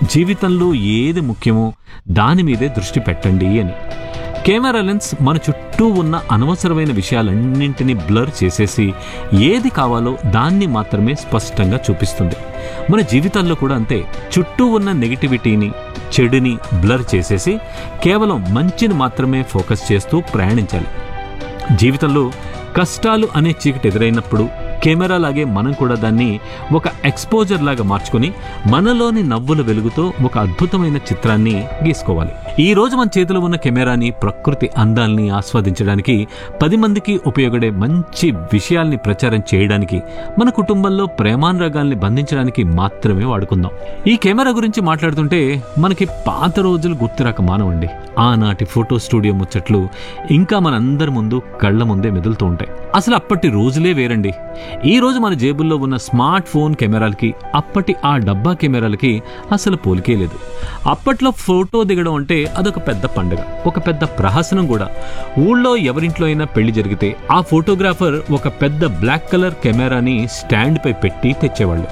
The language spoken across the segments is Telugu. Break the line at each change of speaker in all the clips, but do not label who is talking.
జీవితంలో ఏది ముఖ్యమో దాని మీదే దృష్టి పెట్టండి అని కెమెరా లెన్స్ మన చుట్టూ ఉన్న అనవసరమైన విషయాలన్నింటినీ బ్లర్ చేసేసి ఏది కావాలో దాన్ని మాత్రమే స్పష్టంగా చూపిస్తుంది మన జీవితాల్లో కూడా అంతే చుట్టూ ఉన్న నెగిటివిటీని చెడుని బ్లర్ చేసేసి కేవలం మంచిని మాత్రమే ఫోకస్ చేస్తూ ప్రయాణించాలి జీవితంలో కష్టాలు అనే చీకటి ఎదురైనప్పుడు కెమెరా లాగే మనం కూడా దాన్ని ఒక ఎక్స్పోజర్ లాగా మార్చుకొని మనలోని నవ్వుల వెలుగుతో ఒక అద్భుతమైన చిత్రాన్ని గీసుకోవాలి ఈ రోజు మన చేతిలో ఉన్న కెమెరాని ప్రకృతి అందాల్ని ఆస్వాదించడానికి పది మందికి ఉపయోగపడే మంచి విషయాల్ని ప్రచారం చేయడానికి మన కుటుంబంలో ప్రేమానురాగాల్ని బంధించడానికి మాత్రమే వాడుకుందాం ఈ కెమెరా గురించి మాట్లాడుతుంటే మనకి పాత రోజులు గుర్తురాక మానవండి ఆనాటి ఫోటో స్టూడియో ముచ్చట్లు ఇంకా మనందరి ముందు కళ్ళ ముందే మెదులుతూ ఉంటాయి అసలు అప్పటి రోజులే వేరండి ఈ రోజు మన జేబుల్లో ఉన్న స్మార్ట్ ఫోన్ కెమెరాలకి అప్పటి ఆ డబ్బా కెమెరాలకి అసలు పోలికే లేదు అప్పట్లో ఫోటో దిగడం అంటే అదొక పెద్ద పండుగ ఒక పెద్ద ప్రహసనం కూడా ఊళ్ళో ఎవరింట్లో అయినా పెళ్లి జరిగితే ఆ ఫోటోగ్రాఫర్ ఒక పెద్ద బ్లాక్ కలర్ కెమెరాని స్టాండ్ పై పెట్టి తెచ్చేవాళ్ళు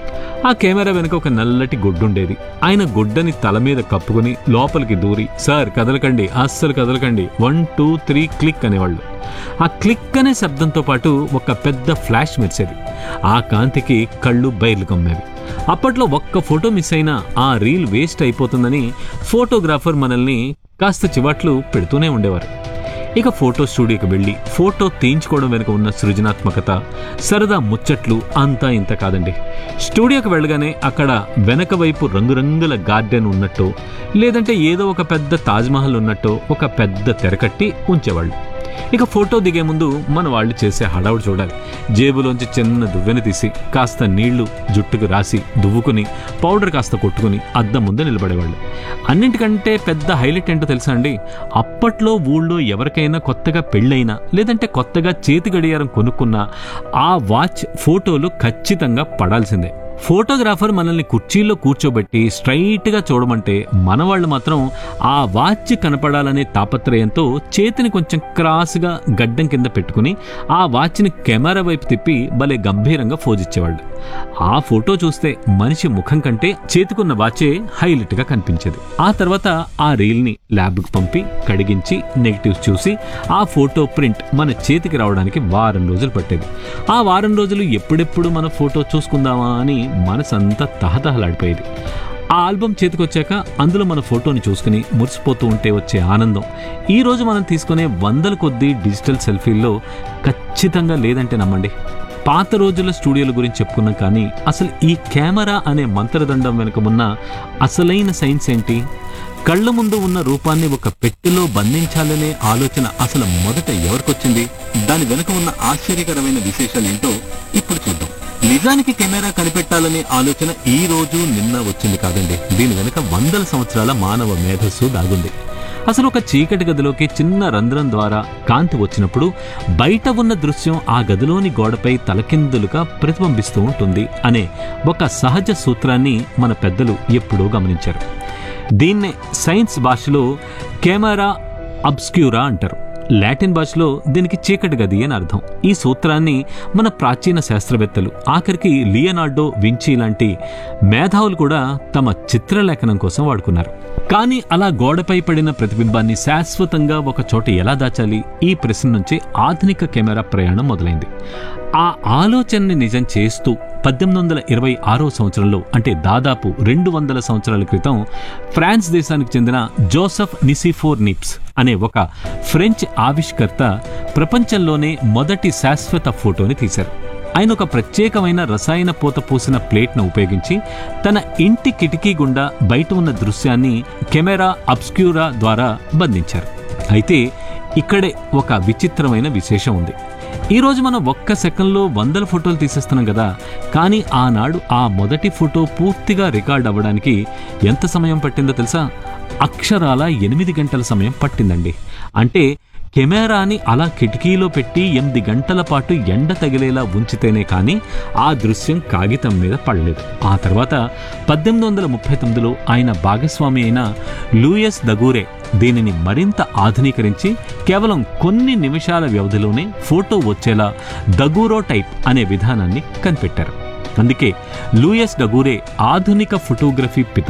ఆ కెమెరా వెనుక ఒక నల్లటి గొడ్డుండేది ఆయన గొడ్డని తల మీద కప్పుకొని లోపలికి దూరి సార్ కదలకండి అస్సలు కదలకండి వన్ టూ త్రీ క్లిక్ అనేవాళ్ళు ఆ క్లిక్ అనే శబ్దంతో పాటు ఒక పెద్ద ఫ్లాష్ మెరిసేది ఆ కాంతికి కళ్ళు బయలు కమ్మేవి అప్పట్లో ఒక్క ఫోటో మిస్ అయినా ఆ రీల్ వేస్ట్ అయిపోతుందని ఫోటోగ్రాఫర్ మనల్ని కాస్త చివాట్లు పెడుతూనే ఉండేవారు ఇక ఫోటో స్టూడియోకి వెళ్ళి ఫోటో తీయించుకోవడం వెనుక ఉన్న సృజనాత్మకత సరదా ముచ్చట్లు అంతా ఇంత కాదండి స్టూడియోకి వెళ్ళగానే అక్కడ వెనక వైపు రంగురంగుల గార్డెన్ ఉన్నట్టు లేదంటే ఏదో ఒక పెద్ద తాజ్మహల్ ఉన్నట్టు ఒక పెద్ద తెరకట్టి ఉంచేవాళ్ళు ఇక ఫోటో దిగే ముందు మన వాళ్ళు చేసే హడావుడు చూడాలి జేబులోంచి చిన్న దువ్వెన తీసి కాస్త నీళ్లు జుట్టుకు రాసి దువ్వుకుని పౌడర్ కాస్త కొట్టుకుని అద్దం ముందు నిలబడేవాళ్ళు అన్నింటికంటే పెద్ద హైలైట్ ఏంటో తెలుసా అండి అప్పట్లో ఊళ్ళో ఎవరికైనా కొత్తగా పెళ్ళైనా లేదంటే కొత్తగా చేతి గడియారం కొనుక్కున్నా ఆ వాచ్ ఫోటోలు ఖచ్చితంగా పడాల్సిందే ఫోటోగ్రాఫర్ మనల్ని కుర్చీలో కూర్చోబెట్టి స్ట్రైట్గా చూడమంటే మనవాళ్ళు మాత్రం ఆ వాచ్ కనపడాలనే తాపత్రయంతో చేతిని కొంచెం క్రాస్గా గడ్డం కింద పెట్టుకుని ఆ వాచ్ని కెమెరా వైపు తిప్పి భలే గంభీరంగా ఫోజిచ్చేవాళ్ళు ఆ ఫోటో చూస్తే మనిషి ముఖం కంటే చేతికున్న వాచే హైలైట్గా కనిపించేది ఆ తర్వాత ఆ రీల్ని ల్యాబ్కి పంపి కడిగించి నెగిటివ్స్ చూసి ఆ ఫోటో ప్రింట్ మన చేతికి రావడానికి వారం రోజులు పట్టేది ఆ వారం రోజులు ఎప్పుడెప్పుడు మన ఫోటో చూసుకుందామా అని మనసంతా తహతహలాడిపోయేది ఆ ఆల్బమ్ చేతికొచ్చాక అందులో మన ఫోటోని చూసుకుని మురిసిపోతూ ఉంటే వచ్చే ఆనందం ఈ రోజు మనం తీసుకునే వందల కొద్దీ డిజిటల్ సెల్ఫీల్లో ఖచ్చితంగా లేదంటే నమ్మండి పాత రోజుల స్టూడియోల గురించి చెప్పుకున్నాం కానీ అసలు ఈ కెమెరా అనే మంత్రదండం వెనుక ఉన్న అసలైన సైన్స్ ఏంటి కళ్ళ ముందు ఉన్న రూపాన్ని ఒక పెట్టెలో బంధించాలనే ఆలోచన అసలు మొదట ఎవరికొచ్చింది దాని వెనుక ఉన్న ఆశ్చర్యకరమైన విశేషాలు ఏంటో ఇప్పుడు చూద్దాం నిజానికి కెమెరా కనిపెట్టాలనే ఆలోచన ఈ రోజు నిన్న వచ్చింది కాదండి దీని వెనుక వందల సంవత్సరాల మానవ మేధస్సు దాగుంది అసలు ఒక చీకటి గదిలోకి చిన్న రంధ్రం ద్వారా కాంతి వచ్చినప్పుడు బయట ఉన్న దృశ్యం ఆ గదిలోని గోడపై తలకిందులుగా ప్రతిబింబిస్తూ ఉంటుంది అనే ఒక సహజ సూత్రాన్ని మన పెద్దలు ఎప్పుడూ గమనించారు దీన్నే సైన్స్ భాషలో కెమెరా అబ్స్క్యూరా అంటారు లాటిన్ భాషలో దీనికి చీకటి గది అని అర్థం ఈ సూత్రాన్ని మన ప్రాచీన శాస్త్రవేత్తలు ఆఖరికి లియనార్డో వించి లాంటి మేధావులు కూడా తమ చిత్రలేఖనం కోసం వాడుకున్నారు కానీ అలా గోడపై పడిన ప్రతిబింబాన్ని శాశ్వతంగా ఒక చోట ఎలా దాచాలి ఈ ప్రశ్న నుంచే ఆధునిక కెమెరా ప్రయాణం మొదలైంది ఆ ఆలోచనని నిజం చేస్తూ పద్దెనిమిది వందల ఇరవై ఆరో సంవత్సరంలో అంటే దాదాపు రెండు వందల సంవత్సరాల క్రితం ఫ్రాన్స్ దేశానికి చెందిన జోసెఫ్ నిసిఫోర్ నిప్స్ అనే ఒక ఫ్రెంచ్ ఆవిష్కర్త ప్రపంచంలోనే మొదటి శాశ్వత ఫోటోని తీశారు ఆయన ఒక ప్రత్యేకమైన రసాయన పూత పూసిన ప్లేట్ను ఉపయోగించి తన ఇంటి కిటికీ గుండా బయట ఉన్న దృశ్యాన్ని కెమెరా అబ్స్క్యూరా ద్వారా బంధించారు అయితే ఇక్కడే ఒక విచిత్రమైన విశేషం ఉంది ఈ రోజు మనం ఒక్క సెకండ్లో వందల ఫోటోలు తీసేస్తున్నాం కదా కానీ ఆనాడు ఆ మొదటి ఫోటో పూర్తిగా రికార్డ్ అవ్వడానికి ఎంత సమయం పట్టిందో తెలుసా అక్షరాల ఎనిమిది గంటల సమయం పట్టిందండి అంటే కెమెరాని అలా కిటికీలో పెట్టి ఎనిమిది గంటల పాటు ఎండ తగిలేలా ఉంచితేనే కానీ ఆ దృశ్యం కాగితం మీద పడలేదు ఆ తర్వాత పద్దెనిమిది వందల ముప్పై తొమ్మిదిలో ఆయన భాగస్వామి అయిన లూయస్ దగూరే దీనిని మరింత ఆధునీకరించి కేవలం కొన్ని నిమిషాల వ్యవధిలోనే ఫోటో వచ్చేలా దగూరో టైప్ అనే విధానాన్ని కనిపెట్టారు అందుకే లూయస్ డగూరే ఆధునిక ఫోటోగ్రఫీ పిత